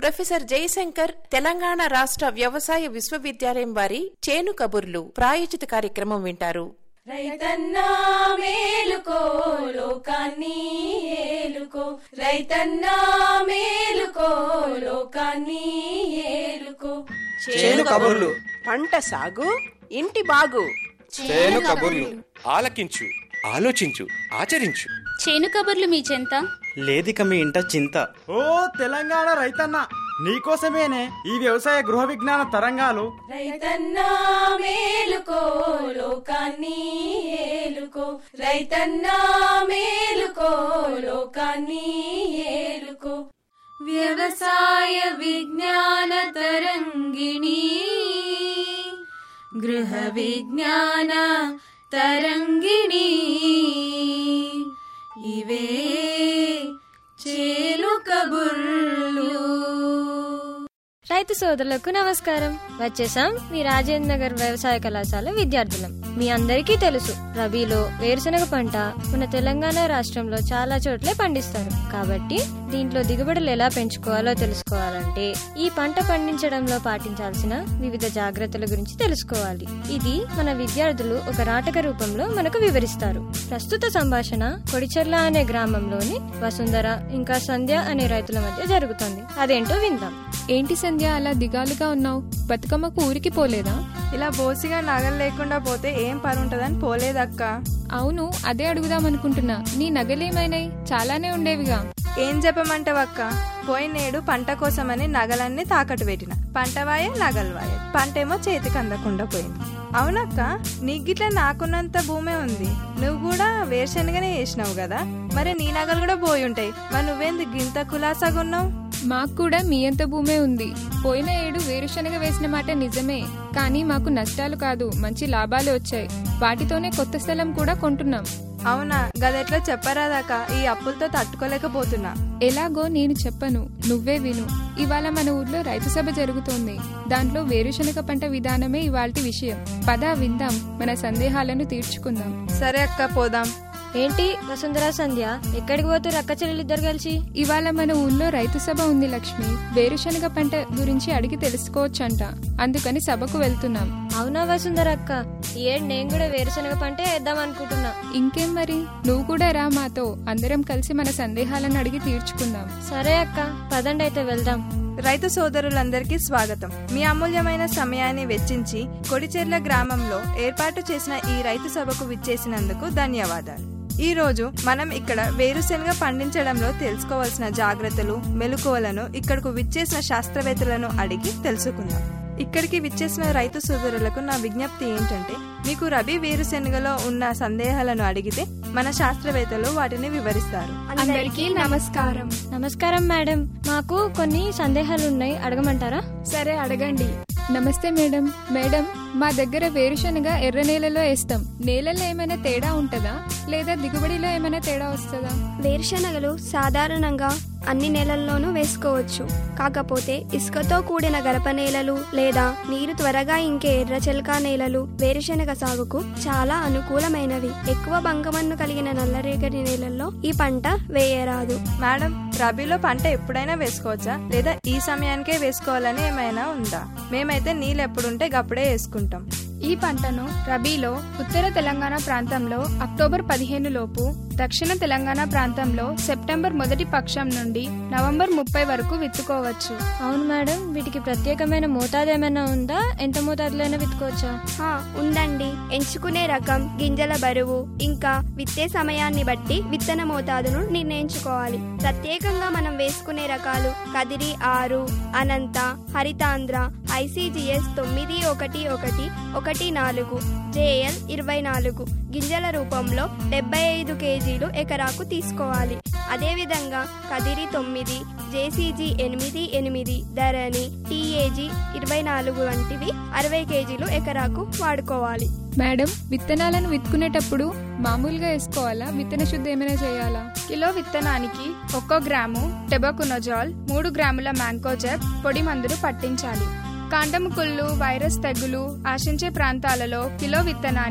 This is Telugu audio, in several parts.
ప్రొఫెసర్ జయశంకర్ తెలంగాణ రాష్ట్ర వ్యవసాయ విశ్వవిద్యాలయం వారి చేను కబుర్లు ప్రాయోజిత కార్యక్రమం వింటారు రైతన్నా మేలుకో లోకాన్ని ఏలుకో రైతన్నా మేలుకో లోకాన్ని ఏలుకో చేను కబుర్లు పంట సాగు ఇంటి బాగు చేను కబుర్లు ఆలకించు ఆలోచించు ఆచరించు చేను కబుర్లు మీ చెంత లేదిక మీ ఇంట చింత ఓ తెలంగాణ రైతన్న నీకోసమేనే ఈ వ్యవసాయ గృహ విజ్ఞాన తరంగాలు రైతన్నా మేలుకో లోకాన్ని ఏలుకో రైతన్నా మేలుకో లోకాన్ని ఏలుకో వ్యవసాయ విజ్ఞాన తరంగిణి గృహ విజ్ఞాన తరంగిణి ఇవే చేలు కబుర్లు రైతు సోదరులకు నమస్కారం వచ్చేసాం మీ రాజేంద్ర నగర్ వ్యవసాయ కళాశాల విద్యార్థులం మీ అందరికీ తెలుసు రబీలో వేరుశనగ పంట మన తెలంగాణ రాష్ట్రంలో చాలా చోట్లే పండిస్తారు కాబట్టి దీంట్లో దిగుబడులు ఎలా పెంచుకోవాలో తెలుసుకోవాలంటే ఈ పంట పండించడంలో పాటించాల్సిన వివిధ జాగ్రత్తల గురించి తెలుసుకోవాలి ఇది మన విద్యార్థులు ఒక నాటక రూపంలో మనకు వివరిస్తారు ప్రస్తుత సంభాషణ కొడిచెర్ల అనే గ్రామంలోని వసుంధర ఇంకా సంధ్య అనే రైతుల మధ్య జరుగుతుంది అదేంటో విందాం ఏంటి సంధ్య అలా దిగాలుగా ఉన్నావు బతుకమ్మకు ఊరికి పోలేదా ఇలా బోసిగా నగలు లేకుండా పోతే ఏం పని ఉంటదని పోలేదక్క అవును అదే అడుగుదాం అనుకుంటున్నా నీ నగలేమైనాయి చాలానే ఉండేవిగా ఏం చెప్పమంటావక్క పోయినేడు పంట కోసమని నగలన్నీ తాకట్టు పెట్టిన పంట వాయే నగలు వాయే పంటేమో చేతికి అందకుండా పోయింది అవునక్క నీకు గిట్లా నాకున్నంత భూమే ఉంది నువ్వు కూడా వేరుశనగనే వేసినావు కదా మరి నీ నగలు కూడా పోయి ఉంటాయి మరి నువ్వేంది గింత కులాసాగున్నావు మాకు కూడా మీ అంత భూమే ఉంది పోయిన ఏడు వేరుశనగ వేసిన మాట నిజమే కానీ మాకు నష్టాలు కాదు మంచి లాభాలు వచ్చాయి వాటితోనే కొత్త స్థలం కూడా కొంటున్నాం అవునా గదెట్లో చెప్పరాదాక ఈ అప్పులతో తట్టుకోలేకపోతున్నా ఎలాగో నేను చెప్పను నువ్వే విను ఇవాళ మన ఊర్లో రైతు సభ జరుగుతోంది దాంట్లో వేరుశనగ పంట విధానమే ఇవాల్టి విషయం పదా విందాం మన సందేహాలను తీర్చుకుందాం సరే అక్క పోదాం ఏంటి వసుంధర సంధ్య ఎక్కడికి పోతారు అక్క చెల్లెలిద్దరు కలిసి ఇవాళ మన ఊళ్ళో రైతు సభ ఉంది లక్ష్మి వేరుశనగ పంట గురించి అడిగి తెలుసుకోవచ్చంట అందుకని సభకు వెళ్తున్నాం అవునా వసుంధర అక్క ఈ ఏడు నేను కూడా వేరుశనగ పంటే వేద్దాం అనుకుంటున్నా ఇంకేం మరి నువ్వు కూడా రా మాతో అందరం కలిసి మన సందేహాలను అడిగి తీర్చుకుందాం సరే అక్క పదండి అయితే వెళ్దాం రైతు సోదరులందరికీ స్వాగతం మీ అమూల్యమైన సమయాన్ని వెచ్చించి కొడిచెర్ల గ్రామంలో ఏర్పాటు చేసిన ఈ రైతు సభకు విచ్చేసినందుకు ధన్యవాదాలు ఈ రోజు మనం ఇక్కడ వేరుశెనగ పండించడంలో తెలుసుకోవాల్సిన జాగ్రత్తలు మెలకువలను ఇక్కడకు విచ్చేసిన శాస్త్రవేత్తలను అడిగి తెలుసుకుందాం ఇక్కడికి విచ్చేసిన రైతు సోదరులకు నా విజ్ఞప్తి ఏంటంటే మీకు రబీ వేరుశెనగలో ఉన్న సందేహాలను అడిగితే మన శాస్త్రవేత్తలు వాటిని వివరిస్తారు అందరికీ నమస్కారం నమస్కారం మేడం మాకు కొన్ని సందేహాలు ఉన్నాయి అడగమంటారా సరే అడగండి నమస్తే మేడం మేడం మా దగ్గర వేరుశనగ ఎర్ర నేలలో వేస్తాం నేలలో ఏమైనా తేడా ఉంటుందా లేదా దిగుబడిలో ఏమైనా తేడా వస్తుందా వేరుశనగలు సాధారణంగా అన్ని నేలల్లోనూ వేసుకోవచ్చు కాకపోతే ఇసుకతో కూడిన గరప నేలలు లేదా నీరు త్వరగా ఇంకే ఎర్ర చెలకా నేలలు వేరుశనగ సాగుకు చాలా అనుకూలమైనవి ఎక్కువ బంకమన్ను కలిగిన నల్లరేగడి నేలల్లో ఈ పంట వేయరాదు మేడం రబీలో పంట ఎప్పుడైనా వేసుకోవచ్చా లేదా ఈ సమయానికే వేసుకోవాలని ఏమైనా ఉందా మేమైతే నీళ్ళు ఎప్పుడుంటే గప్పుడే వేసుకుంటాం ఈ పంటను రబీలో ఉత్తర తెలంగాణ ప్రాంతంలో అక్టోబర్ పదిహేను లోపు దక్షిణ తెలంగాణ ప్రాంతంలో సెప్టెంబర్ మొదటి పక్షం నుండి నవంబర్ ముప్పై వరకు విత్తుకోవచ్చు అవును మేడం వీటికి ప్రత్యేకమైన మోతాదు ఏమైనా ఉందా ఎంత మోతాదులైనా విత్తుకోవచ్చా హా, ఉందండి ఎంచుకునే రకం గింజల బరువు ఇంకా విత్తే సమయాన్ని బట్టి విత్తన మోతాదును నిర్ణయించుకోవాలి ప్రత్యేకంగా మనం వేసుకునే రకాలు కదిరి ఆరు అనంత హరితాంధ్ర ఐసీజీఎస్ తొమ్మిది ఒకటి ఒకటి ఒకటి నాలుగు జేఎల్ ఇరవై నాలుగు గింజల రూపంలో డెబ్బై ఐదు కేజీలు ఎకరాకు తీసుకోవాలి అదేవిధంగా కదిరి తొమ్మిది జేసీజీ ఎనిమిది ఎనిమిది ధరణి టీఏజీ ఇరవై నాలుగు వంటివి అరవై కేజీలు ఎకరాకు వాడుకోవాలి మేడం విత్తనాలను విత్తుకునేటప్పుడు మామూలుగా వేసుకోవాలా విత్తన శుద్ధి ఏమైనా చేయాలా కిలో విత్తనానికి ఒక్కో గ్రాము టెబకునజాల్ మూడు గ్రాముల మ్యాంకోజెబ్ పొడి మందులు పట్టించాలి కాండము కుళ్ళు వైరస్ తెగులు ఆశించే ప్రాంతాలలో కిలో విత్తనానికి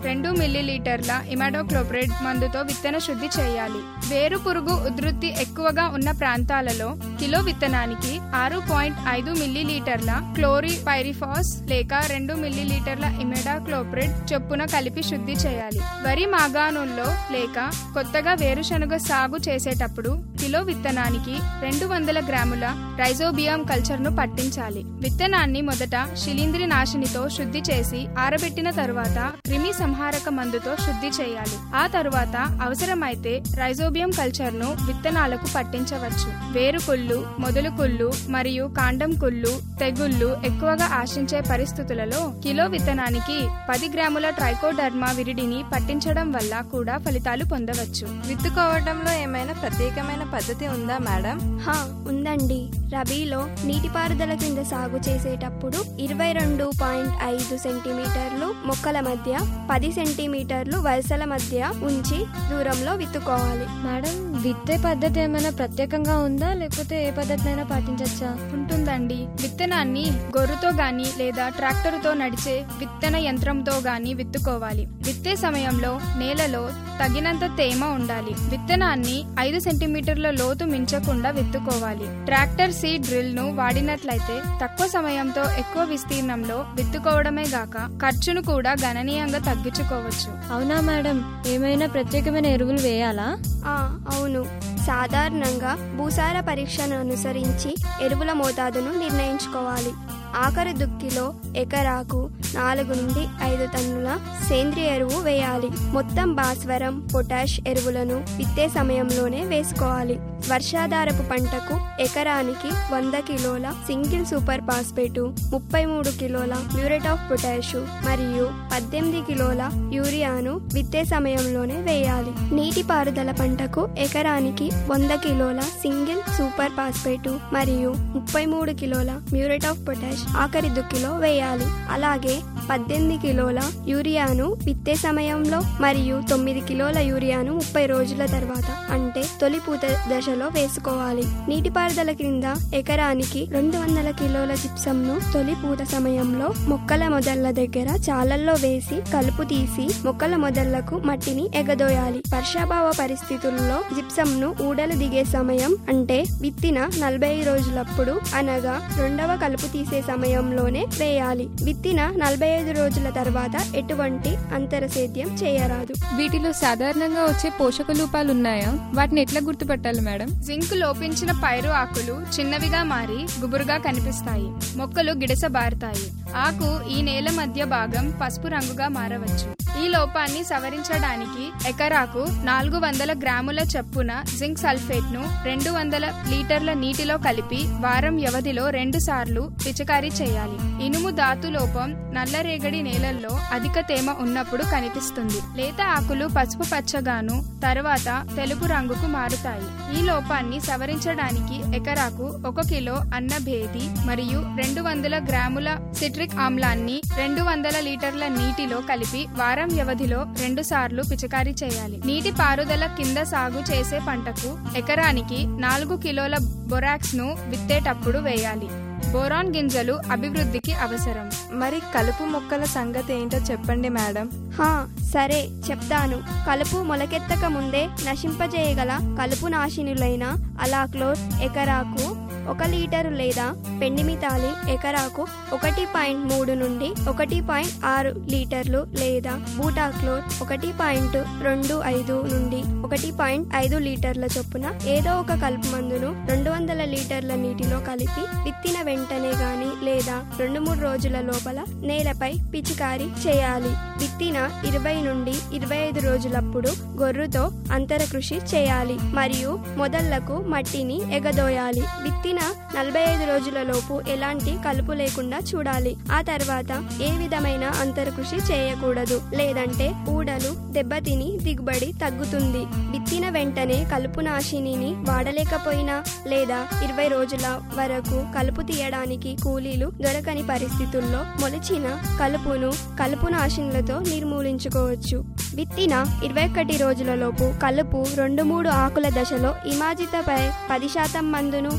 రెండు మిల్లీలీటర్ల ఇమాడోక్లోప్రిడ్ మందుతో విత్తన శుద్ధి చేయాలి వేరు పురుగు ఉధృతి ఎక్కువగా ఉన్న ప్రాంతాలలో కిలో విత్తనానికి ఆరు పాయింట్ ఐదు మిల్లీలీటర్ల క్లోరిపైరిఫాస్ లేక రెండు మిల్లీలీటర్ల ఇమెడాక్లోప్రిడ్ చొప్పున కలిపి శుద్ధి చేయాలి వరి మాగాణుల్లో లేక కొత్తగా వేరుశనగ సాగు చేసేటప్పుడు కిలో విత్తనానికి రెండు వందల గ్రాముల రైజోబియం కల్చర్ ను పట్టించాలి విత్తనాన్ని మొదట శిలీంద్రి నాశినితో శుద్ధి చేసి ఆరబెట్టిన తరువాత క్రిమి సంహారక మందుతో శుద్ధి చేయాలి ఆ తరువాత అవసరమైతే రైజోబియం కల్చర్ ను విత్తనాలకు పట్టించవచ్చు వేరు కుళ్ళు మొదలు కుళ్ళు మరియు కాండం కుళ్ళు తెగుళ్ళు ఎక్కువగా ఆశించే పరిస్థితులలో కిలో విత్తనానికి పది గ్రాముల ట్రైకోడర్మా విరిడిని పట్టించడం వల్ల కూడా ఫలితాలు పొందవచ్చు విత్తుకోవడంలో ఏమైనా ప్రత్యేకమైన పద్ధతి ఉందా మేడం హా ఉందండి రబీలో నీటిపారుదల కింద సాగు చేసేటప్పుడు ఇరవై రెండు పాయింట్ ఐదు సెంటీమీటర్లు మొక్కల మధ్య పది సెంటీమీటర్లు వరుసల మధ్య ఉంచి దూరంలో విత్తుకోవాలి మేడం విత్తే పద్ధతి ఏమైనా ప్రత్యేకంగా ఉందా లేకపోతే ఏ పద్ధతినైనా పాటించవచ్చా ఉంటుందండి విత్తనాన్ని గొర్రుతో గాని లేదా ట్రాక్టరుతో నడిచే విత్తన యంత్రంతో గాని విత్తుకోవాలి విత్తే సమయంలో నేలలో తగినంత తేమ ఉండాలి విత్తనాన్ని ఐదు సెంటీమీటర్ల లోతు మించకుండా విత్తుకోవాలి ట్రాక్టర్ సీడ్ డ్రిల్ ను వాడినట్లయితే తక్కువ సమయంతో ఎక్కువ విస్తీర్ణంలో విత్తుకోవడమే గాక ఖర్చును కూడా గణనీయంగా తగ్గించుకోవచ్చు అవునా మేడం ఏమైనా ప్రత్యేకమైన ఎరువులు వేయాలా ఆ అవును సాధారణంగా భూసార పరీక్షను అనుసరించి ఎరువుల మోతాదును నిర్ణయించుకోవాలి ఆఖరి దుక్కిలో ఎకరాకు నాలుగు నుండి ఐదు టన్నుల సేంద్రియ ఎరువు వేయాలి మొత్తం భాస్వరం పొటాష్ ఎరువులను విత్తే సమయంలోనే వేసుకోవాలి వర్షాధారపు పంటకు ఎకరానికి వంద కిలోల సింగిల్ సూపర్ ఫాస్ఫేటు ముప్పై మూడు కిలోల మ్యూరేట్ ఆఫ్ పొటాషు మరియు పద్దెనిమిది కిలోల యూరియాను విత్తే సమయంలోనే వేయాలి నీటిపారుదల పంటకు ఎకరానికి వంద కిలోల సింగిల్ సూపర్ ఫాస్ఫేటు మరియు ముప్పై మూడు కిలోల మ్యూరేట్ ఆఫ్ పొటాష్ ఆఖరి దుక్కిలో వేయాలి అలాగే పద్దెనిమిది కిలోల యూరియాను విత్తే సమయంలో మరియు తొమ్మిది కిలోల యూరియాను ముప్పై రోజుల తర్వాత అంటే తొలి పూత దశలో వేసుకోవాలి నీటిపారుదల క్రింద ఎకరానికి రెండు వందల కిలోల జిప్సంను తొలి పూత సమయంలో మొక్కల మొదళ్ల దగ్గర చాలల్లో వేసి కలుపు తీసి మొక్కల మొదళ్లకు మట్టిని ఎగదోయాలి వర్షాభావ పరిస్థితుల్లో జిప్సంను ఊడలు దిగే సమయం అంటే విత్తిన నలభై రోజులప్పుడు అనగా రెండవ కలుపు తీసే సమయంలోనే వేయాలి విత్తిన నలభై ఐదు రోజుల తర్వాత ఎటువంటి అంతర సేద్యం చేయరాదు వీటిలో సాధారణంగా వచ్చే పోషక లోపాలు ఉన్నాయా వాటిని ఎట్లా గుర్తుపట్టాలి మేడం జింక్ లోపించిన పైరు ఆకులు చిన్నవిగా మారి గుబురుగా కనిపిస్తాయి మొక్కలు గిడసబారుతాయి ఆకు ఈ నేల మధ్య భాగం పసుపు రంగుగా మారవచ్చు ఈ లోపాన్ని సవరించడానికి ఎకరాకు నాలుగు వందల గ్రాముల చప్పున జింక్ సల్ఫేట్ ను రెండు వందల లీటర్ల నీటిలో కలిపి వారం వ్యవధిలో రెండు సార్లు పిచికారీ చేయాలి ఇనుము ధాతు లోపం నల్లరేగడి నేలల్లో అధిక తేమ ఉన్నప్పుడు కనిపిస్తుంది లేత ఆకులు పసుపు పచ్చగాను తర్వాత తెలుపు రంగుకు మారుతాయి ఈ లోపాన్ని సవరించడానికి ఎకరాకు ఒక కిలో అన్న భేది మరియు రెండు వందల గ్రాముల సిట్రిక్ ఆమ్లాన్ని రెండు వందల లీటర్ల నీటిలో కలిపి వారం వ్యవధిలో రెండు సార్లు పిచికారీ చేయాలి నీటి పారుదల కింద సాగు చేసే పంటకు ఎకరానికి నాలుగు కిలోల బొరాక్స్ ను విత్తేటప్పుడు వేయాలి బోరాన్ గింజలు అభివృద్ధికి అవసరం మరి కలుపు మొక్కల సంగతి ఏంటో చెప్పండి మేడం హా సరే చెప్తాను కలుపు మొలకెత్తక ముందే నశింపజేయగల కలుపు నాశినులైన అలాక్లోర్ ఎకరాకు ఒక లీటరు లేదా పెండిమితాలి ఎకరాకు ఒకటి పాయింట్ మూడు నుండి ఒకటి పాయింట్ ఆరు లీటర్లు లేదా బూటాక్లోర్ ఒకటి పాయింట్ రెండు ఐదు నుండి ఒకటి పాయింట్ ఐదు లీటర్ల చొప్పున ఏదో ఒక కలుపు మందును రెండు వందల లీటర్ల నీటిలో కలిపి విత్తిన వెంటనే గాని లేదా రెండు మూడు రోజుల లోపల నేలపై పిచికారీ చేయాలి విత్తిన ఇరవై నుండి ఇరవై ఐదు రోజులప్పుడు గొర్రుతో అంతర కృషి చేయాలి మరియు మొదళ్లకు మట్టిని ఎగదోయాలి విత్తిన నలభై ఐదు రోజుల లోపు ఎలాంటి కలుపు లేకుండా చూడాలి ఆ తర్వాత ఏ విధమైన అంతర కృషి చేయకూడదు లేదంటే ఊడలు దెబ్బతిని దిగుబడి తగ్గుతుంది విత్తిన వెంటనే కలుపు నాశినిని వాడలేకపోయినా లేదా ఇరవై రోజుల వరకు కలుపు తీయడానికి కూలీలు దొరకని పరిస్థితుల్లో మొలిచిన కలుపును కలుపు నాశినులతో నిర్మూలించుకోవచ్చు విత్తిన ఇరవై ఒకటి రోజులలోపు కలుపు రెండు మూడు ఆకుల దశలో ఇమాజితపై పది శాతం మందును ఎకరా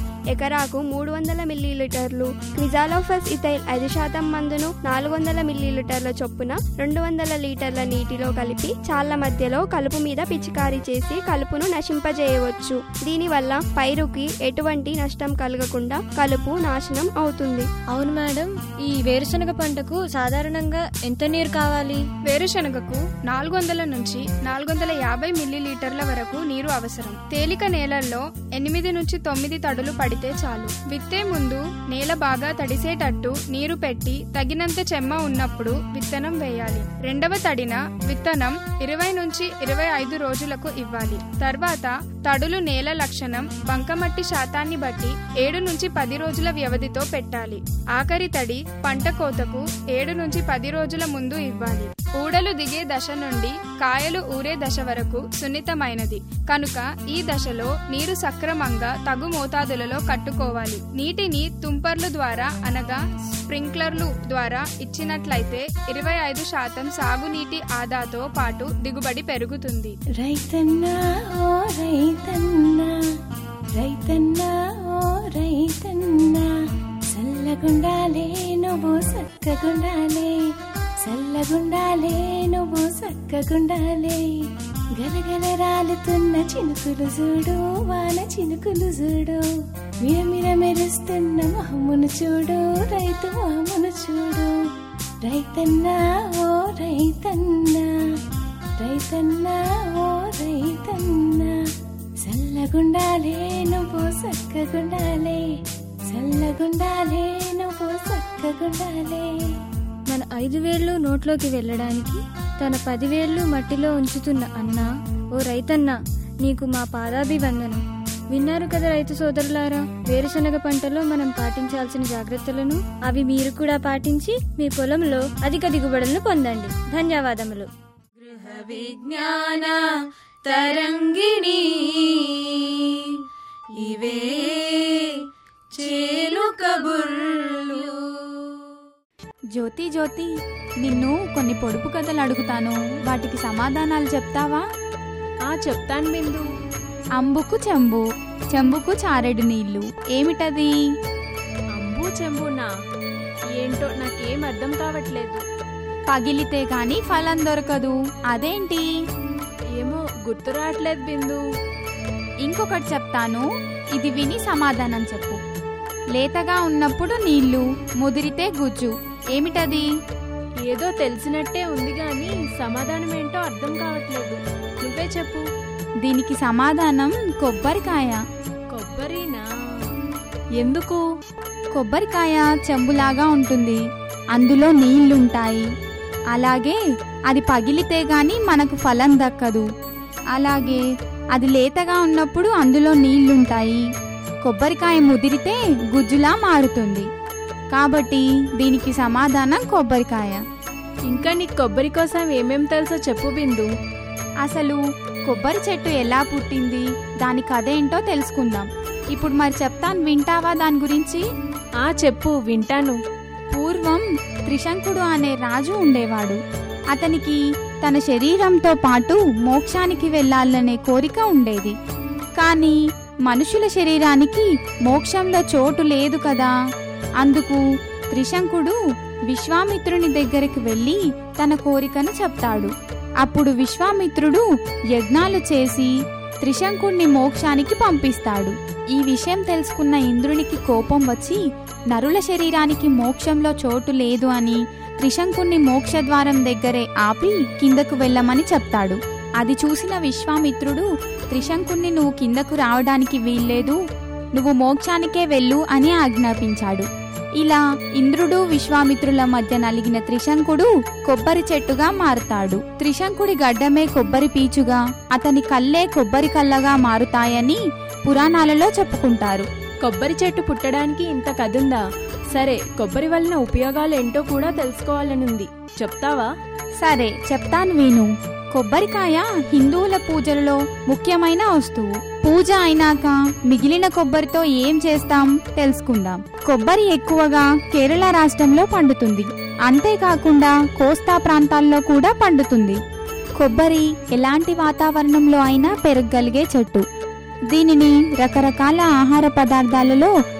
ఎకరాకు మూడు వందల మిల్లీలీటర్లు క్రిజాలోఫస్ ఇథైల్ ఐదు శాతం మందును నాలుగు వందల మిల్లీలీటర్ల చొప్పున రెండు వందల లీటర్ల నీటిలో కలిపి చాళ్ల మధ్యలో కలుపు మీద పిచికారీ చేసి కలుపును నశింపజేయవచ్చు దీనివల్ల పైరుకి ఎటువంటి నష్టం కలగకుండా కలుపు నాశనం అవుతుంది అవును మేడం ఈ వేరుశనగ పంటకు సాధారణంగా ఎంత నీరు కావాలి వేరుశనగకు నాలుగు వందల నుంచి నాలుగు వందల యాభై మిల్లీలీటర్ల వరకు నీరు అవసరం తేలిక నేలల్లో ఎనిమిది నుంచి తొమ్మిది తడులు పడితే చాలు విత్తే ముందు నేల బాగా తడిసేటట్టు నీరు పెట్టి తగినంత చెమ్మ ఉన్నప్పుడు విత్తనం వేయాలి రెండవ తడిన విత్తనం ఇరవై నుంచి ఇరవై ఐదు రోజులకు ఇవ్వాలి తర్వాత తడులు నేల లక్షణం బంకమట్టి శాతాన్ని బట్టి ఏడు నుంచి పది రోజుల వ్యవధితో పెట్టాలి ఆఖరి తడి పంట కోతకు ఏడు నుంచి పది రోజుల ముందు ఇవ్వాలి ఊడలు దిగే దశ నుండి కాయలు ఊరే దశ వరకు సున్నితమైనది కనుక ఈ దశలో నీరు సక్రమంగా తగు మోతాదులలో కట్టుకోవాలి నీటిని తుంపర్లు ద్వారా అనగా స్ప్రింక్లర్లు ద్వారా ఇచ్చినట్లయితే ఇరవై ఐదు శాతం సాగునీటి ఆదాతో పాటు దిగుబడి పెరుగుతుంది రైతన్నా ఓ రైతన్నా రైతన్నా ఓ రైతన్నా చల్లగుండాలే నువ్వు సక్కగుండాలే చల్లగుండాలే నువ్వు సక్కగుండాలే గలగల రాలుతున్న చినుకులు చూడు వాన చినుకులు చూడు మిరమిర మెరుస్తున్న మొహమును చూడు రైతు మొహమును చూడు రైతన్నా ఓ రైతన్నా రైతన్నా ఓ రైతన్నా చల్లగుండాలే నువ్వు సక్కగుండాలే చల్లగుండాలే నువ్వు సక్కగుండాలే మన ఐదు వేళ్ళు నోట్లోకి వెళ్ళడానికి తన పదివేళ్లు మట్టిలో ఉంచుతున్న అన్న ఓ రైతన్న నీకు మా పాదాభివందనం విన్నారు కదా రైతు సోదరులారా వేరుశనగ పంటలో మనం పాటించాల్సిన జాగ్రత్తలను అవి మీరు కూడా పాటించి మీ పొలంలో అధిక దిగుబడులను పొందండి ధన్యవాదములు విజ్ఞాన తరంగిణి ఇవే చేలు కబుర్లు జ్యోతి జ్యోతి నిన్ను కొన్ని పొడుపు కథలు అడుగుతాను వాటికి సమాధానాలు చెప్తావా ఆ చెప్తాను బిందు అంబుకు చెంబు చెంబుకు చారెడు నీళ్లు ఏమిటది అంబు చెంబునా ఏంటో నాకేం అర్థం కావట్లేదు పగిలితే గాని ఫలం దొరకదు అదేంటి ఏమో గుర్తు రావట్లేదు బిందు ఇంకొకటి చెప్తాను ఇది విని సమాధానం చెప్పు లేతగా ఉన్నప్పుడు నీళ్లు ముదిరితే గుజ్జు ఏమిటది ఏదో తెలిసినట్టే ఉంది గాని సమాధానం ఏంటో అర్థం కావట్లేదు నువ్వే చెప్పు దీనికి సమాధానం కొబ్బరికాయ కొబ్బరినా ఎందుకు కొబ్బరికాయ చెంబులాగా ఉంటుంది అందులో నీళ్లుంటాయి అలాగే అది పగిలితే గాని మనకు ఫలం దక్కదు అలాగే అది లేతగా ఉన్నప్పుడు అందులో నీళ్లుంటాయి కొబ్బరికాయ ముదిరితే గుజ్జులా మారుతుంది కాబట్టి దీనికి సమాధానం కొబ్బరికాయ ఇంకా నీకు కొబ్బరి కోసం ఏమేం తెలుసో చెప్పు బిందు అసలు కొబ్బరి చెట్టు ఎలా పుట్టింది దాని కథ ఏంటో తెలుసుకుందాం ఇప్పుడు మరి చెప్తాను వింటావా దాని గురించి ఆ చెప్పు వింటాను పూర్వం త్రిశంకుడు అనే రాజు ఉండేవాడు అతనికి తన శరీరంతో పాటు మోక్షానికి వెళ్ళాలనే కోరిక ఉండేది కానీ మనుషుల శరీరానికి మోక్షంలో చోటు లేదు కదా అందుకు త్రిశంకుడు విశ్వామిత్రుని దగ్గరికి వెళ్ళి తన కోరికను చెప్తాడు అప్పుడు విశ్వామిత్రుడు యజ్ఞాలు చేసి త్రిశంకుణ్ణి మోక్షానికి పంపిస్తాడు ఈ విషయం తెలుసుకున్న ఇంద్రునికి కోపం వచ్చి నరుల శరీరానికి మోక్షంలో చోటు లేదు అని త్రిశంకుణ్ణి మోక్షద్వారం దగ్గరే ఆపి కిందకు వెళ్ళమని చెప్తాడు అది చూసిన విశ్వామిత్రుడు త్రిశంకుణ్ణి నువ్వు కిందకు రావడానికి వీల్లేదు నువ్వు మోక్షానికే వెళ్ళు అని ఆజ్ఞాపించాడు ఇలా ఇంద్రుడు విశ్వామిత్రుల మధ్య నలిగిన త్రిశంకుడు కొబ్బరి చెట్టుగా మారుతాడు త్రిశంకుడి గడ్డమే కొబ్బరి పీచుగా అతని కళ్ళే కొబ్బరి కళ్ళగా మారుతాయని పురాణాలలో చెప్పుకుంటారు కొబ్బరి చెట్టు పుట్టడానికి ఇంత కదుందా సరే కొబ్బరి వలన ఉపయోగాలు ఏంటో కూడా తెలుసుకోవాలనుంది చెప్తావా సరే చెప్తాను విను కొబ్బరికాయ హిందువుల పూజలలో ముఖ్యమైన వస్తువు పూజ అయినాక మిగిలిన కొబ్బరితో ఏం చేస్తాం తెలుసుకుందాం కొబ్బరి ఎక్కువగా కేరళ రాష్ట్రంలో పండుతుంది అంతేకాకుండా కోస్తా ప్రాంతాల్లో కూడా పండుతుంది కొబ్బరి ఎలాంటి వాతావరణంలో అయినా పెరగగలిగే చెట్టు దీనిని రకరకాల ఆహార పదార్థాలలో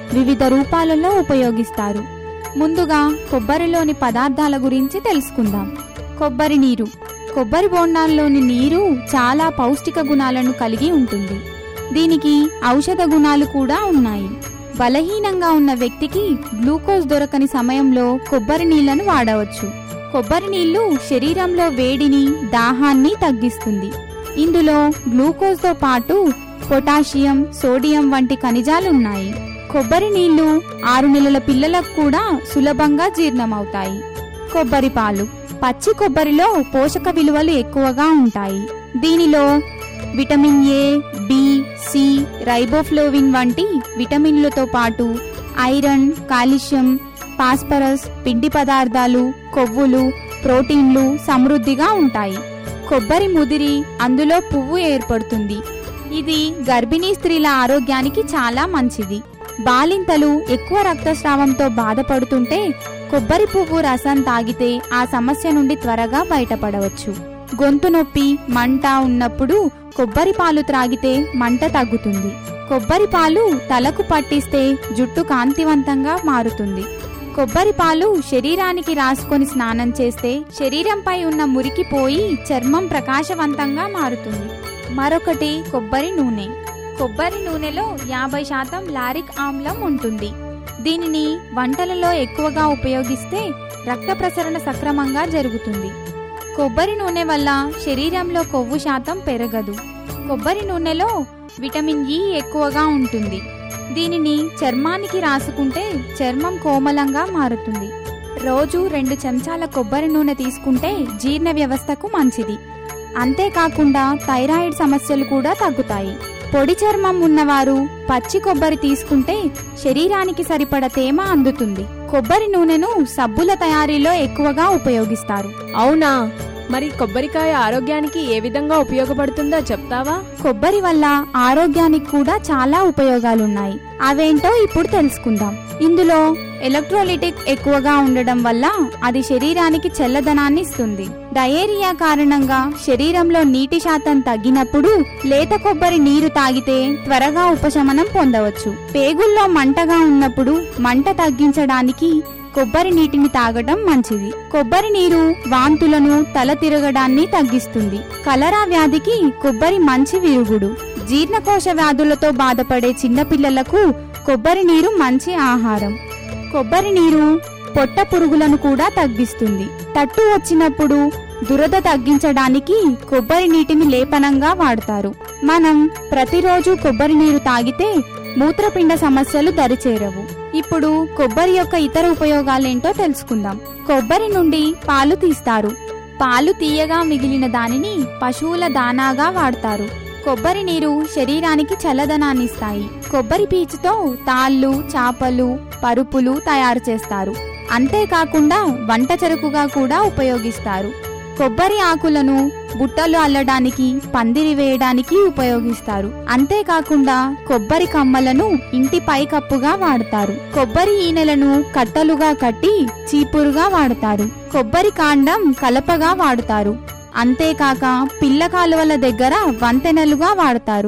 వివిధ రూపాలలో ఉపయోగిస్తారు ముందుగా కొబ్బరిలోని పదార్థాల గురించి తెలుసుకుందాం కొబ్బరి నీరు కొబ్బరి బోండాల్లోని నీరు చాలా పౌష్టిక గుణాలను కలిగి ఉంటుంది దీనికి ఔషధ గుణాలు కూడా ఉన్నాయి బలహీనంగా ఉన్న వ్యక్తికి గ్లూకోజ్ దొరకని సమయంలో కొబ్బరి నీళ్లను వాడవచ్చు కొబ్బరి నీళ్లు శరీరంలో వేడిని దాహాన్ని తగ్గిస్తుంది ఇందులో గ్లూకోజ్తో పాటు పొటాషియం సోడియం వంటి ఖనిజాలున్నాయి కొబ్బరి నీళ్లు ఆరు నెలల పిల్లలకు కూడా సులభంగా జీర్ణమవుతాయి కొబ్బరి పాలు పచ్చి కొబ్బరిలో పోషక విలువలు ఎక్కువగా ఉంటాయి దీనిలో vitamin A B C riboflavin వంటి విటమిన్లతో పాటు ఐరన్ కాల్షియం ఫాస్ఫరస్ పిండి పదార్థాలు కొవ్వులు ప్రోటీన్లు సమృద్ధిగా ఉంటాయి కొబ్బరి ముదిరి అందులో పువ్వు ఏర్పడుతుంది ఇది గర్భిణీ స్త్రీల ఆరోగ్యానికి చాలా మంచిది బాలింతలు ఎక్కువ రక్తస్రావంతో బాధపడుతుంటే కొబ్బరి పువ్వు రసం తాగితే ఆ సమస్య నుండి త్వరగా బయటపడవచ్చు గొంతు నొప్పి మంట ఉన్నప్పుడు కొబ్బరి పాలు త్రాగితే మంట తగ్గుతుంది కొబ్బరి పాలు తలకు పట్టిస్తే జుట్టు కాంతివంతంగా మారుతుంది కొబ్బరి పాలు శరీరానికి రాసుకొని స్నానం చేస్తే శరీరంపై ఉన్న మురికి పోయి చర్మం ప్రకాశవంతంగా మారుతుంది మరొకటి కొబ్బరి నూనె కొబ్బరి నూనెలో యాభై శాతం లారిక్ ఆమ్లం ఉంటుంది దీనిని వంటలలో ఎక్కువగా ఉపయోగిస్తే రక్త ప్రసరణ సక్రమంగా జరుగుతుంది కొబ్బరి నూనె వల్ల శరీరంలో కొవ్వు శాతం పెరగదు కొబ్బరి నూనెలో విటమిన్ ఇ ఎక్కువగా ఉంటుంది దీనిని చర్మానికి రాసుకుంటే చర్మం కోమలంగా మారుతుంది రోజు రెండు చెంచాల కొబ్బరి నూనె తీసుకుంటే జీర్ణ వ్యవస్థకు మంచిది అంతేకాకుండా థైరాయిడ్ సమస్యలు కూడా తగ్గుతాయి పొడి చర్మం ఉన్నవారు పచ్చి కొబ్బరి తీసుకుంటే శరీరానికి సరిపడ తేమ అందుతుంది కొబ్బరి నూనెను సబ్బుల తయారీలో ఎక్కువగా ఉపయోగిస్తారు అవునా మరి కొబ్బరికాయ ఆరోగ్యానికి ఏ విధంగా ఉపయోగపడుతుందో చెప్తావా కొబ్బరి వల్ల ఆరోగ్యానికి కూడా చాలా ఉపయోగాలున్నాయి అవేంటో ఇప్పుడు తెలుసుకుందాం ఇందులో ఎలక్ట్రోలిటిక్ ఎక్కువగా ఉండడం వల్ల అది శరీరానికి చల్లదనాన్ని ఇస్తుంది డయేరియా కారణంగా శరీరంలో నీటి శాతం తగ్గినప్పుడు లేత కొబ్బరి నీరు తాగితే త్వరగా ఉపశమనం పొందవచ్చు పేగుల్లో మంటగా ఉన్నప్పుడు మంట తగ్గించడానికి కొబ్బరి నీటిని తాగడం మంచిది కొబ్బరి నీరు వాంతులను తల తిరగడాన్ని తగ్గిస్తుంది కలరా వ్యాధికి కొబ్బరి మంచి విరుగుడు జీర్ణకోశ వ్యాధులతో బాధపడే చిన్నపిల్లలకు కొబ్బరి నీరు మంచి ఆహారం కొబ్బరి నీరు పొట్ట పురుగులను కూడా తగ్గిస్తుంది తట్టు వచ్చినప్పుడు దురద తగ్గించడానికి కొబ్బరి నీటిని లేపనంగా వాడతారు మనం ప్రతిరోజు కొబ్బరి నీరు తాగితే మూత్రపిండ సమస్యలు దరిచేరవు ఇప్పుడు కొబ్బరి యొక్క ఇతర ఉపయోగాలేంటో తెలుసుకుందాం కొబ్బరి నుండి పాలు తీస్తారు పాలు తీయగా మిగిలిన దానిని పశువుల దానాగా వాడతారు కొబ్బరి నీరు శరీరానికి చల్లదనాన్ని ఇస్తాయి కొబ్బరి పీచుతో తాళ్ళు చాపలు పరుపులు తయారు చేస్తారు అంతేకాకుండా వంట చెరుకుగా కూడా ఉపయోగిస్తారు కొబ్బరి ఆకులను బుట్టలు అల్లడానికి పందిరి వేయడానికి ఉపయోగిస్తారు అంతేకాకుండా కొబ్బరి కమ్మలను ఇంటి పైకప్పుగా వాడతారు కొబ్బరి ఈనెలను కట్టలుగా కట్టి చీపురుగా వాడతారు కొబ్బరి కాండం కలపగా వాడతారు అంతేకాక పిల్ల కాలువల దగ్గర వంతెనలుగా వాడతారు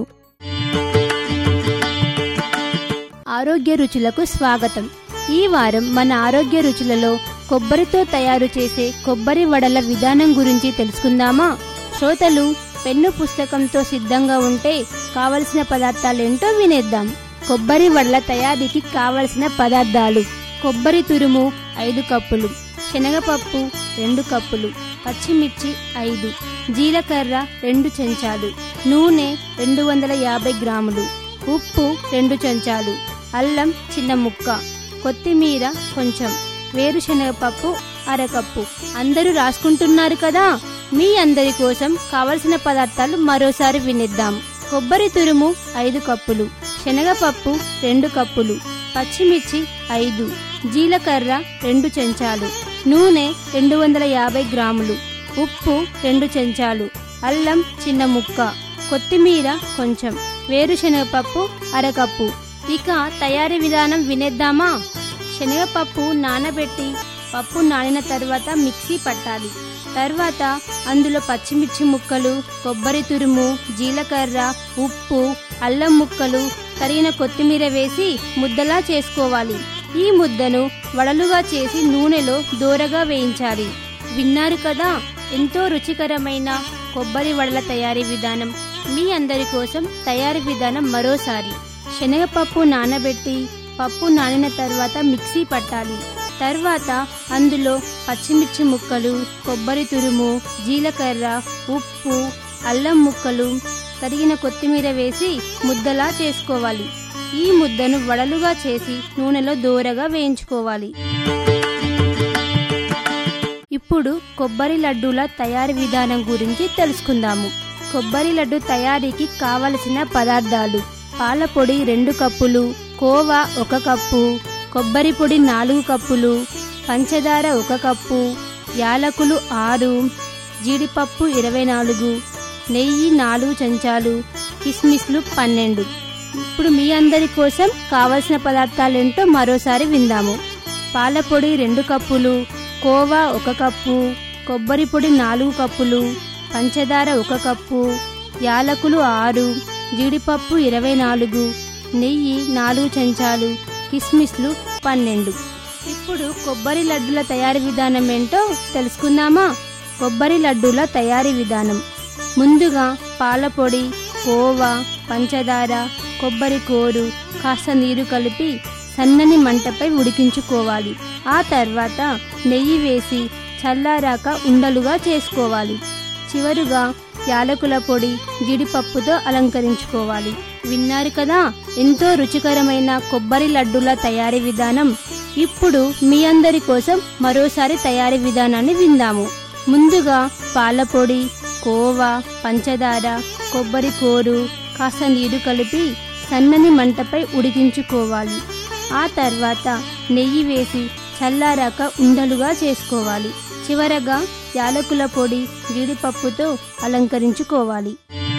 ఆరోగ్య రుచులకు స్వాగతం ఈ వారం మన ఆరోగ్య రుచులలో కొబ్బరితో తయారు చేసే కొబ్బరి వడల విధానం గురించి తెలుసుకుందామా శ్రోతలు పెన్ను పుస్తకంతో సిద్ధంగా ఉంటే కావలసిన పదార్థాలేంటో వినేద్దాం కొబ్బరి వడల తయారీకి కావలసిన పదార్థాలు కొబ్బరి తురుము ఐదు కప్పులు శనగపప్పు రెండు కప్పులు పచ్చిమిర్చి ఐదు జీలకర్ర రెండు చెంచాలు నూనె రెండు వందల యాభై గ్రాములు ఉప్పు రెండు చెంచాలు అల్లం చిన్న ముక్క కొత్తిమీర కొంచెం వేరుశనగపప్పు అరకప్పు అందరూ రాసుకుంటున్నారు కదా మీ అందరి కోసం కావలసిన పదార్థాలు మరోసారి వినిద్దాం కొబ్బరి తురుము ఐదు కప్పులు శనగపప్పు రెండు కప్పులు పచ్చిమిర్చి ఐదు జీలకర్ర రెండు చెంచాలు నూనె రెండు వందల యాభై గ్రాములు ఉప్పు రెండు చెంచాలు అల్లం చిన్న ముక్క కొత్తిమీర కొంచెం వేరుశనగపప్పు అరకప్పు ఇక తయారీ విధానం వినేద్దామా శనగపప్పు నానబెట్టి పప్పు నానిన తర్వాత మిక్సీ పట్టాలి తర్వాత అందులో పచ్చిమిర్చి ముక్కలు కొబ్బరి తురుము జీలకర్ర ఉప్పు అల్లం ముక్కలు తరిగిన కొత్తిమీర వేసి ముద్దలా చేసుకోవాలి ఈ ముద్దను వడలుగా చేసి నూనెలో దోరగా వేయించాలి విన్నారు కదా ఎంతో రుచికరమైన కొబ్బరి వడల తయారీ విధానం మీ అందరి కోసం తయారీ విధానం మరోసారి శనగపప్పు నానబెట్టి పప్పు నానిన తర్వాత మిక్సీ పట్టాలి తర్వాత అందులో పచ్చిమిర్చి ముక్కలు కొబ్బరి తురుము జీలకర్ర ఉప్పు అల్లం ముక్కలు తరిగిన కొత్తిమీర వేసి ముద్దలా చేసుకోవాలి ఈ ముద్దను వడలుగా చేసి నూనెలో దోరగా వేయించుకోవాలి ఇప్పుడు కొబ్బరి లడ్డూల తయారీ విధానం గురించి తెలుసుకుందాము కొబ్బరి లడ్డు తయారీకి కావలసిన పదార్థాలు పాల పొడి రెండు కప్పులు కోవా ఒక కప్పు కొబ్బరి పొడి నాలుగు కప్పులు పంచదార ఒక కప్పు యాలకులు ఆరు జీడిపప్పు ఇరవై నాలుగు నెయ్యి నాలుగు చెంచాలు కిస్మిస్లు పన్నెండు ఇప్పుడు మీ అందరి కోసం కావలసిన పదార్థాలేంటో మరోసారి విందాము పాల పొడి రెండు కప్పులు కోవా ఒక కప్పు కొబ్బరి పొడి నాలుగు కప్పులు పంచదార ఒక కప్పు యాలకులు ఆరు జీడిపప్పు ఇరవై నాలుగు నెయ్యి నాలుగు చెంచాలు కిస్మిస్లు పన్నెండు ఇప్పుడు కొబ్బరి లడ్డుల తయారీ విధానం ఏంటో తెలుసుకుందామా కొబ్బరి లడ్డూల తయారీ విధానం ముందుగా పాల పొడి కోవా పంచదార కొబ్బరి కోరు కాస్త నీరు కలిపి సన్నని మంటపై ఉడికించుకోవాలి ఆ తర్వాత నెయ్యి వేసి చల్లారాక ఉండలుగా చేసుకోవాలి చివరుగా యాలకుల పొడి జీడిపప్పుతో అలంకరించుకోవాలి విన్నారు కదా ఎంతో రుచికరమైన కొబ్బరి లడ్డూల తయారీ విధానం ఇప్పుడు మీ అందరి కోసం మరోసారి తయారీ విధానాన్ని విందాము ముందుగా పాల పొడి కోవా పంచదార కొబ్బరి కోరు కాస్త నీరు కలిపి సన్నని మంటపై ఉడికించుకోవాలి ఆ తర్వాత నెయ్యి వేసి చల్లారాక ఉండలుగా చేసుకోవాలి చివరగా యాలకుల పొడి జీడిపప్పుతో అలంకరించుకోవాలి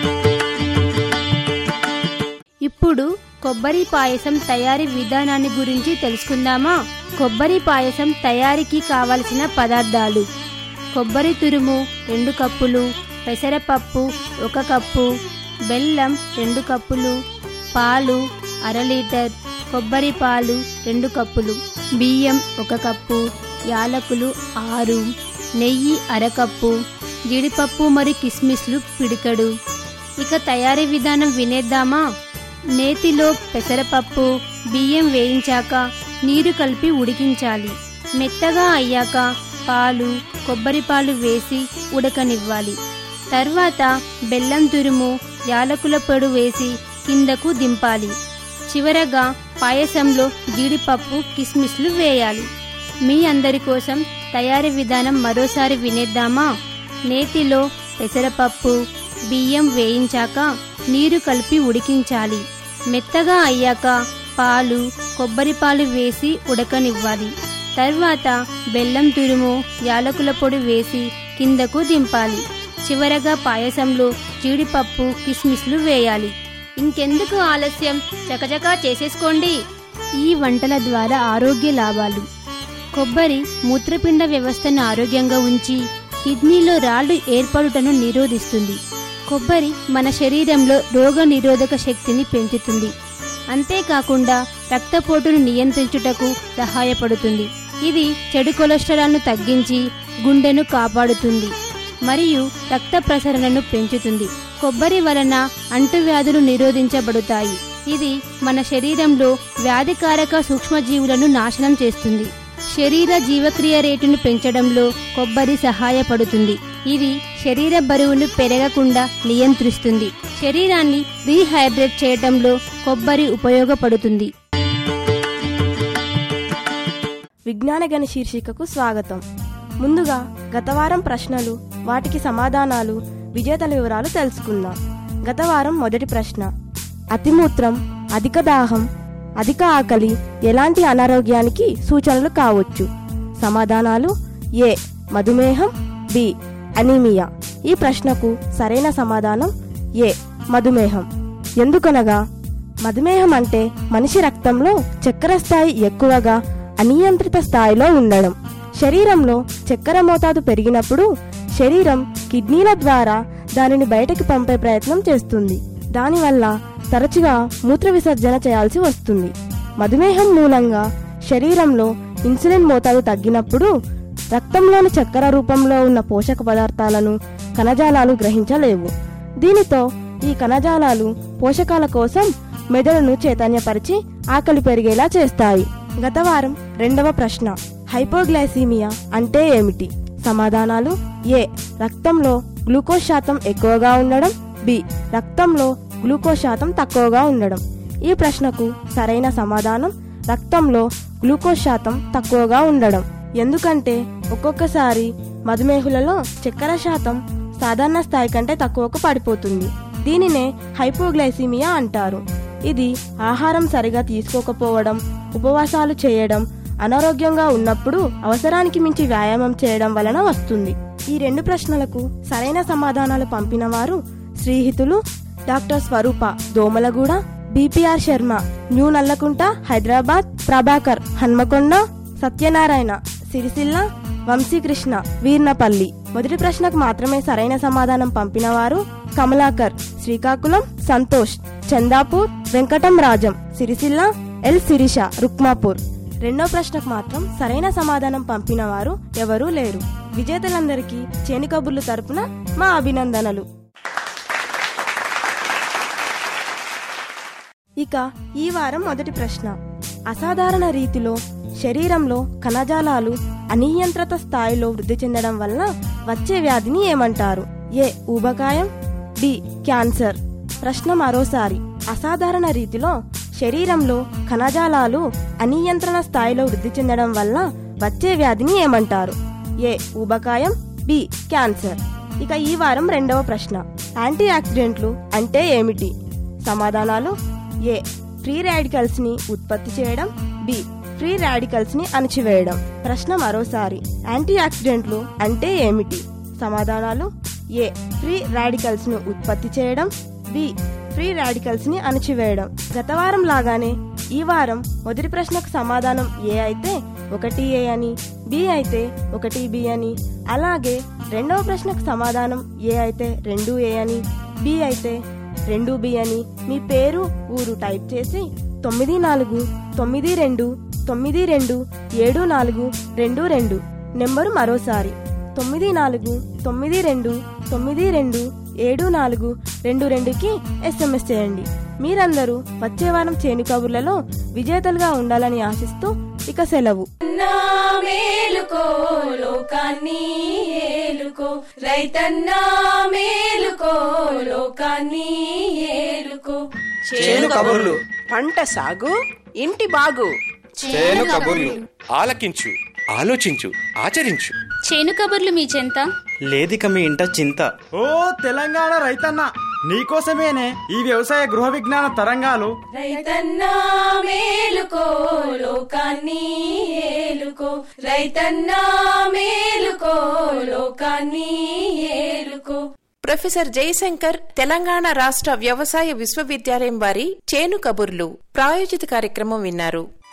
ఇప్పుడు కొబ్బరి పాయసం తయారీ విధానాన్ని గురించి తెలుసుకుందామా కొబ్బరి పాయసం తయారీకి కావలసిన పదార్థాలు కొబ్బరి తురుము రెండు కప్పులు పెసరపప్పు ఒక కప్పు బెల్లం రెండు కప్పులు పాలు అర లీటర్ కొబ్బరి పాలు రెండు కప్పులు బియ్యం ఒక కప్పు యాలకులు ఆరు నెయ్యి అరకప్పు జీడిపప్పు మరియు కిస్మిస్లు పిడికడు ఇక తయారీ విధానం వినేద్దామా నేతిలో పెసరపప్పు బియ్యం వేయించాక నీరు కలిపి ఉడికించాలి మెత్తగా అయ్యాక పాలు కొబ్బరి పాలు వేసి ఉడకనివ్వాలి తర్వాత బెల్లం తురుము యాలకుల పొడి వేసి కిందకు దింపాలి చివరగా పాయసంలో జీడిపప్పు కిస్మిస్లు వేయాలి మీ అందరి కోసం తయారీ విధానం మరోసారి వినేద్దామా నేతిలో పెసరపప్పు బియ్యం వేయించాక నీరు కలిపి ఉడికించాలి మెత్తగా అయ్యాక పాలు కొబ్బరి పాలు వేసి ఉడకనివ్వాలి తర్వాత బెల్లం తురుము యాలకుల పొడి వేసి కిందకు దింపాలి చివరగా పాయసంలో జీడిపప్పు కిస్మిస్లు వేయాలి ఇంకెందుకు ఆలస్యం చకచకా చేసేసుకోండి ఈ వంటల ద్వారా ఆరోగ్య లాభాలు కొబ్బరి మూత్రపిండ వ్యవస్థను ఆరోగ్యంగా ఉంచి కిడ్నీలో రాళ్లు ఏర్పడుటను నిరోధిస్తుంది కొబ్బరి మన శరీరంలో రోగ నిరోధక శక్తిని పెంచుతుంది అంతేకాకుండా రక్తపోటును నియంత్రించుటకు సహాయపడుతుంది ఇది చెడు కొలెస్ట్రాల్ను తగ్గించి గుండెను కాపాడుతుంది మరియు రక్త ప్రసరణను పెంచుతుంది కొబ్బరి వలన అంటువ్యాధులు నిరోధించబడుతాయి ఇది మన శరీరంలో వ్యాధికారక సూక్ష్మజీవులను నాశనం చేస్తుంది శరీర జీవక్రియ రేటును పెంచడంలో కొబ్బరి సహాయపడుతుంది ఇది శరీర బరువును పెరగకుండా నియంత్రిస్తుంది శరీరాన్ని రీహైడ్రేట్ చేయటంలో కొబ్బరి ఉపయోగపడుతుంది విజ్ఞాన గణ శీర్షికకు స్వాగతం ముందుగా గత వారం ప్రశ్నలు వాటికి సమాధానాలు విజేతల వివరాలు తెలుసుకుందాం గత వారం మొదటి ప్రశ్న అతిమూత్రం అధిక దాహం అధిక ఆకలి ఎలాంటి అనారోగ్యానికి సూచనలు కావచ్చు సమాధానాలు ఏ మధుమేహం బి అనీమియా ఈ ప్రశ్నకు సరైన సమాధానం ఏ మధుమేహం ఎందుకనగా మధుమేహం అంటే మనిషి రక్తంలో చక్కెర స్థాయి ఎక్కువగా అనియంత్రిత స్థాయిలో ఉండడం శరీరంలో చక్కెర మోతాదు పెరిగినప్పుడు శరీరం కిడ్నీల ద్వారా దానిని బయటకు పంపే ప్రయత్నం చేస్తుంది దానివల్ల తరచుగా మూత్ర విసర్జన చేయాల్సి వస్తుంది మధుమేహం మూలంగా శరీరంలో ఇన్సులిన్ మోతాదు తగ్గినప్పుడు రక్తంలోని చక్కెర రూపంలో ఉన్న పోషక పదార్థాలను కణజాలాలు గ్రహించలేవు దీనితో ఈ కణజాలాలు పోషకాల కోసం మెదడును చైతన్యపరిచి ఆకలి పెరిగేలా చేస్తాయి గత వారం రెండవ ప్రశ్న హైపోగ్లైసీమియా అంటే ఏమిటి సమాధానాలు ఏ రక్తంలో గ్లూకోజ్ శాతం ఎక్కువగా ఉండడం బి రక్తంలో గ్లూకోజ్ శాతం తక్కువగా ఉండడం ఈ ప్రశ్నకు సరైన సమాధానం రక్తంలో గ్లూకోజ్ శాతం తక్కువగా ఉండడం ఎందుకంటే ఒక్కొక్కసారి మధుమేహులలో చక్కెర శాతం సాధారణ స్థాయి కంటే తక్కువకు పడిపోతుంది దీనినే హైపోగ్లైసీమియా అంటారు ఇది ఆహారం సరిగా తీసుకోకపోవడం ఉపవాసాలు చేయడం అనారోగ్యంగా ఉన్నప్పుడు అవసరానికి మించి వ్యాయామం చేయడం వలన వస్తుంది ఈ రెండు ప్రశ్నలకు సరైన సమాధానాలు పంపిన వారు శ్రీహితులు doctor Swarupa Domalguda B P R Sharma new Nallakunta Hyderabad Prabhakar Hanamkonda Satyanarayana Sircilla Vamsikrishna Veernapalli మొదటి ప్రశ్నకు మాత్రమే సరైన సమాధానం పంపిన వారు కమలాకర్ శ్రీకాకుళం సంతోష్ చందాపూర్ వెంకటం రాజం సిరిసిల్ల ఎల్ శిరీష రుక్మాపూర్ రెండో ప్రశ్నకు మాత్రం సరైన సమాధానం పంపిన వారు ఎవరూ లేరు విజేతలందరికీ చేను కబుర్లు తరపున మా అభినందనలు ఇక ఈ వారం మొదటి ప్రశ్న అసాధారణ రీతిలో శరీరంలో కణజాలాలు అనియంత్రిత స్థాయిలో వృద్ధి చెందడం వల్ల వచ్చే వ్యాధిని ఏమంటారు ఏ ఊబకాయం బి క్యాన్సర్ ప్రశ్న మరోసారి అసాధారణ రీతిలో శరీరంలో కణజాలాలు అనియంత్రణ స్థాయిలో వృద్ధి చెందడం వల్ల వచ్చే వ్యాధిని ఏమంటారు ఏ ఊబకాయం బి క్యాన్సర్ ఇక ఈ వారం రెండవ ప్రశ్న యాంటీ ఆక్సిడెంట్లు అంటే ఏమిటి సమాధానాలు ఏ ఫ్రీ రాడికల్స్ ని ఉత్పత్తి చేయడం బి ఫ్రీ రాడికల్స్ ని అణచివేయడం ప్రశ్న మరోసారి యాంటీ ఆక్సిడెంట్లు అంటే ఏమిటి సమాధానాలు ఏ ఫ్రీ రాడికల్స్ ను ఉత్పత్తి చేయడం బి ఫ్రీ రాడికల్స్ ని అణచివేయడం గత వారం లాగానే ఈ వారం మొదటి ప్రశ్నకు సమాధానం ఏ అయితే ఒకటి ఏ అని బి అయితే ఒకటి బి అని అలాగే రెండవ ప్రశ్నకు సమాధానం ఏ అయితే రెండు ఏ అని బి అయితే రెండు బి అని మీ పేరు ఊరు టైప్ చేసి తొమ్మిది నాలుగు తొమ్మిది రెండు తొమ్మిది రెండు ఏడు నాలుగు రెండు రెండు నెంబరు మరోసారి తొమ్మిది నాలుగు తొమ్మిది రెండు తొమ్మిది రెండు ఏడు నాలుగు రెండు రెండుకి ఎస్ఎంఎస్ చేయండి మీరందరూ వచ్చే వారం చేను కబుర్లలో విజేతలుగా ఉండాలని ఆశిస్తూ ఇక సెలవు నా మేలుకో లోకాన్ని ఏలుకో రైతన్నా మేలుకో లోకాన్ని ఏలుకో చేను కబుర్లు పంట సాగు ఇంటి బాగు చేను కబుర్లు ఆలకించు ఆలోచించు ఆచరించు చేను కబుర్లు మీ చెంత లేదిక మీ ఇంట చింత ఓ తెలంగాణ రైతన్న నీకోసమేనే ఈ వ్యవసాయ గృహ విజ్ఞాన తరంగాలు రైతన్నా మేలుకో లోకాన్ని ఏలుకో రైతన్నా మేలుకో లోకాన్ని ఏలుకో ప్రొఫెసర్ జయశంకర్ తెలంగాణ రాష్ట్ర వ్యవసాయ విశ్వవిద్యాలయం వారి చేను కబుర్లు ప్రాయోజిత కార్యక్రమం విన్నారు